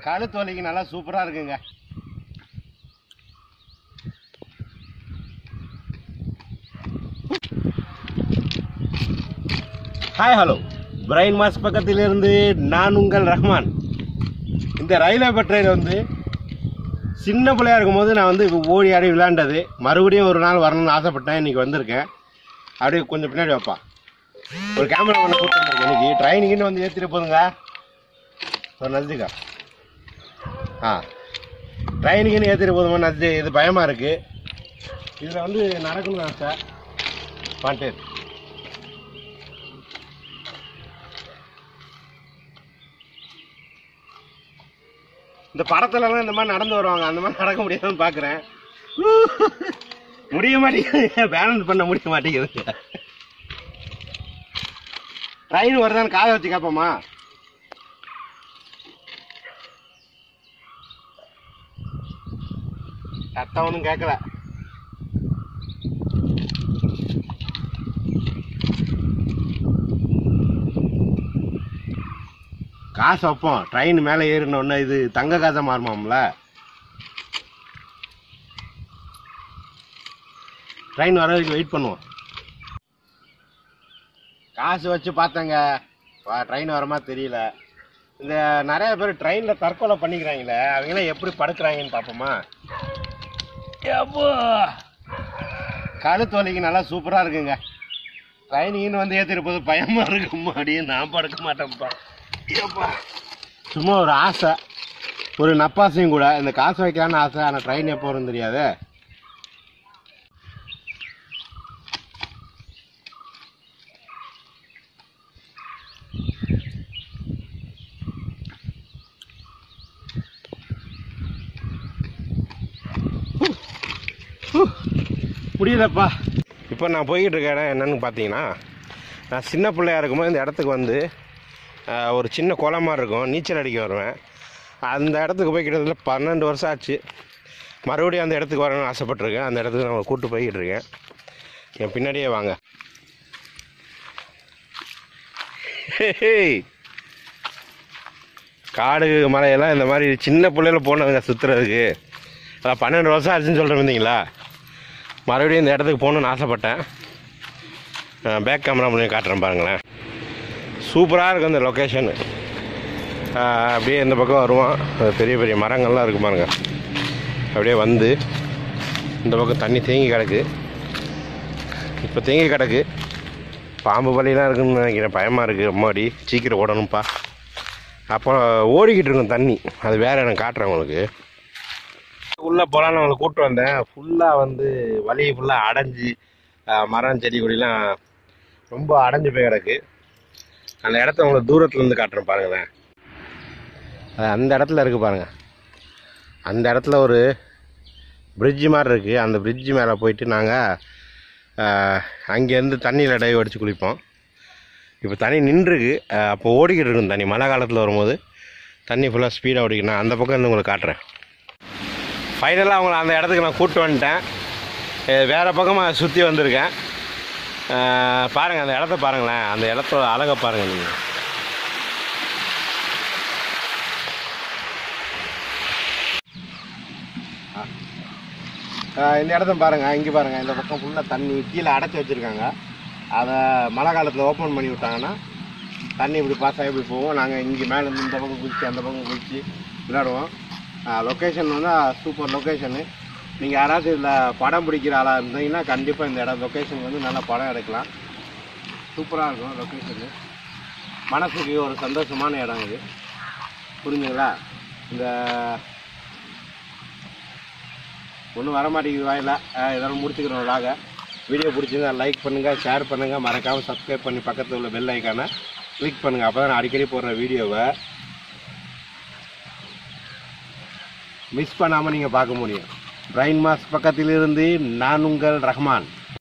கழுத்து வலிக்கு நல்லா சூப்பராக இருக்குங்க ஹாய் ஹலோ பிரைன் மாஸ் பக்கத்திலிருந்து நான் உங்கள் ரஹ்மான் இந்த ரயில்வே பட்ரையில் வந்து சின்ன பிள்ளையா இருக்கும்போது நான் வந்து ஓடி ஆடி விளையாண்டது மறுபடியும் ஒரு நாள் வரணும்னு ஆசைப்பட்டேன் இன்னைக்கு வந்திருக்கேன் அப்படியே கொஞ்சம் பின்னாடி வைப்பா ஒரு கேமரா ஒன்று கூப்பிட்டு வந்திருக்கேன் இன்னைக்கு ட்ரைனிங்னு வந்து ஏற்றிட்டு போதுங்க ஒரு நஜிக்கா ஆ ட்ரைனிங்னு ஏற்றிட்டு போதுமா நஜி இது பயமாக இருக்குது இதில் வந்து நடக்கணும் ஆசை பாட்டு இந்த படத்துலலாம் இந்த மாதிரி நடந்து வருவாங்க அந்த மாதிரி நடக்க முடியாதுன்னு பார்க்குறேன் முடிய மாட்டேங்குது பேலன்ஸ் பண்ண முடிய மாட்டேங்குது ட்ரெயின் வருதான்னு காதை வச்சு கேட்போமா சத்தம் ஒன்றும் கேட்கல காசு வைப்போம் ட்ரெயின் மேலே ஏறின உடனே இது தங்க காசை மாறுமாம்ல ட்ரெயின் வர வரைக்கும் வெயிட் பண்ணுவோம் காசு வச்சு பார்த்தேங்க வா ட்ரெயின் வர மாதிரி தெரியல இந்த நிறைய பேர் ட்ரெயினில் தற்கொலை பண்ணிக்கிறாங்களே அவங்களாம் எப்படி படுக்கிறாங்கன்னு பார்ப்போமா எப்போ கழுத்து வலிக்கு நல்லா சூப்பராக இருக்குங்க ட்ரைனிங்னு வந்து ஏற்றிட்டு போது பயமாக இருக்கு மாடியே நான் படுக்க மாட்டேன்ப்பா ஏப்பா சும்மா ஒரு ஆசை ஒரு நப்பாசையும் கூட இந்த காசு வைக்கலான்னு ஆசை ஆனால் ட்ரெயின் எப்போ வரும்னு தெரியாது முடியலப்பா இப்போ நான் போய்கிட்டு இருக்க இடம் என்னன்னு பார்த்தீங்கன்னா நான் சின்ன பிள்ளையா இருக்கும்போது இந்த இடத்துக்கு வந்து ஆஹ், ஒரு சின்ன குளம் மாதிரி இருக்கும் நீச்சல் அடிக்க வருவேன் அந்த இடத்துக்கு போய் கிட்டத்தட்ட பன்னெண்டு வருஷம் ஆச்சு மறுபடியும் அந்த இடத்துக்கு வரணும்னு ஆசைப்பட்டிருக்கேன் அந்த இடத்துக்கு நான் கூப்பிட்டு போய்கிட்டு இருக்கேன் என் பின்னாடியே வாங்க ஹேய். காடு மலையெல்லாம் இந்த மாதிரி சின்ன பிள்ளையில போனதுங்க சுற்றுறதுக்கு அதான் பன்னெண்டு வருஷம் ஆச்சுன்னு சொல்கிறேன் இருந்தீங்களா மறுபடியும் இந்த இடத்துக்கு போகணுன்னு ஆசைப்பட்டேன் பேக் கேமரா மூலியம் காட்டுறேன் பாருங்களேன் சூப்பராக இருக்கும் இந்த லொக்கேஷன் அப்படியே இந்த பக்கம் வருவோம் அது பெரிய பெரிய மரங்கள்லாம் இருக்கு பாருங்க அப்படியே வந்து இந்த பக்கம் தண்ணி தேங்கி கிடக்கு இப்போ தேங்கி கிடக்கு பாம்பு பலிலாம் இருக்குன்னு நினைக்கிறேன் பயமாக இருக்குது அம்மாடி சீக்கிரம் ஓடணும்ப்பா அப்போ ஓடிக்கிட்டு இருக்கும் தண்ணி அது வேற எனக்கு காட்டுறேன் உங்களுக்கு உள்ளே போகலான்னு அவங்களை கூப்பிட்டு வந்தேன் ஃபுல்லாக வந்து வழி ஃபுல்லாக அடைஞ்சு ஆஹ், மரம் செடி கொடிலாம் ரொம்ப அடைஞ்சு போய் கிடக்கு அந்த இடத்த உங்களுக்கு தூரத்துல இருந்து காட்டுறேன் பாருங்களேன் அது அந்த இடத்துல இருக்கு பாருங்க அந்த இடத்துல ஒரு பிரிட்ஜு மாதிரி இருக்குது அந்த பிரிட்ஜு மேலே போயிட்டு நாங்கள் அங்கேருந்து தண்ணியில் டைவ் அடித்து குளிப்போம் இப்போ தண்ணி நின்றுருக்கு ஆஹ், அப்போ ஓடிக்கிட்டு இருக்கும் தண்ணி மழை காலத்தில் வரும்போது தண்ணி ஃபுல்லாக ஸ்பீடாக ஓடிக்கணும் நான் அந்த பக்கம் இருந்து உங்களுக்கு காட்டுறேன் ஃபைனலாக அவங்கள அந்த இடத்துக்கு நான் கூப்பிட்டு வந்துட்டேன் அஹ் வேற பக்கமாக சுற்றி வந்திருக்கேன் அஹ் பாருங்க அந்த இடத்த பாருங்களேன் அந்த இடத்தோட அழகை பாருங்க நீங்கள் இந்த இடத்த பாருங்க இங்கே பாருங்க இந்த பக்கம் ஃபுல்லாக தண்ணி கீழே அடைச்சி வச்சுருக்காங்க அதை மழை காலத்தில் ஓப்பன் பண்ணி விட்டாங்கன்னா தண்ணி இப்படி பாஸ் ஆகி இப்படி போவோம் நாங்கள் இங்கே மேலே இருந்து இந்த பக்கம் குதிச்சு அந்த பக்கம் குதிச்சு விளையாடுவோம் லொக்கேஷன் வந்து சூப்பர் லொக்கேஷனு நீங்கள் யாராச்சும் இதில் படம் பிடிக்கிற ஆளாக இருந்தீங்கன்னா கண்டிப்பாக இந்த இடம் லொக்கேஷன் வந்து நல்லா படம் எடுக்கலாம் சூப்பராக இருக்கும் லொக்கேஷனு மனசுக்கு ஒரு சந்தோஷமான இடம் இது புரிஞ்சுங்களா இந்த ஒன்றும் வர மாட்டேங்குது வாயில இதெல்லாம் முடிச்சுக்கிறோம் விலாக வீடியோ பிடிச்சிருந்தா லைக் பண்ணுங்கள் ஷேர் பண்ணுங்கள் மறக்காமல் சப்ஸ்கிரைப் பண்ணி பக்கத்தில் உள்ள பெல் ஐக்கானை கிளிக் பண்ணுங்கள் அப்போ தான் நான் அடிக்கடி போடுற வீடியோவை மிஸ் பண்ணாமல் நீங்கள் பார்க்க முடியும் பிரைன் மாஸ் பக்கத்திலிருந்து நான் உங்கள் ரஹ்மான்